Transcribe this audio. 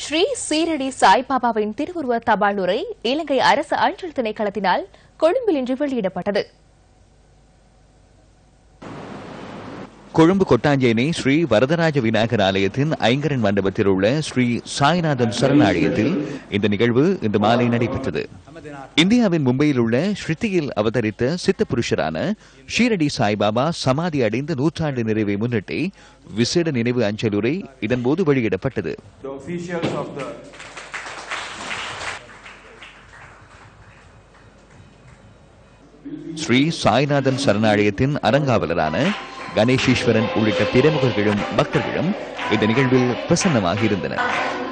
ஸ்ரீ சீரடி சாய்பாபாவின் திருவுருவ தபால் உரை இலங்கை அரசு அஞ்சல் திணைக்களத்தினால் கொழும்பில் இன்று வெளியிடப்பட்டது கொழும்பு கொட்டாஞ்சேனை ஸ்ரீ வரதராஜ விநாயகர் ஆலயத்தின் ஐங்கரன் மண்டபத்தில் உள்ள ஸ்ரீ சாய்நாதன் சரணாலயத்தில் இந்த நிகழ்வு இன்று மாலை நடைபெற்றது இந்தியாவின் மும்பையில் உள்ள ஸ்ருதியில் அவதரித்த சித்த புருஷரான ஷீரடி சாய்பாபா சமாதி அடைந்த நூற்றாண்டு நிறைவை முன்னிட்டு விசேட நினைவு அஞ்சலுரை இதன்போது வெளியிடப்பட்டது the officials of the Sri Sainathan சரணாலயத்தின் அறங்காவலரான கணேசீஸ்வரன் உள்ளிட்ட பிரமுகர்களும் பக்தர்களும் இந்த நிகழ்வில் பிரசன்னமாக இருந்தனர்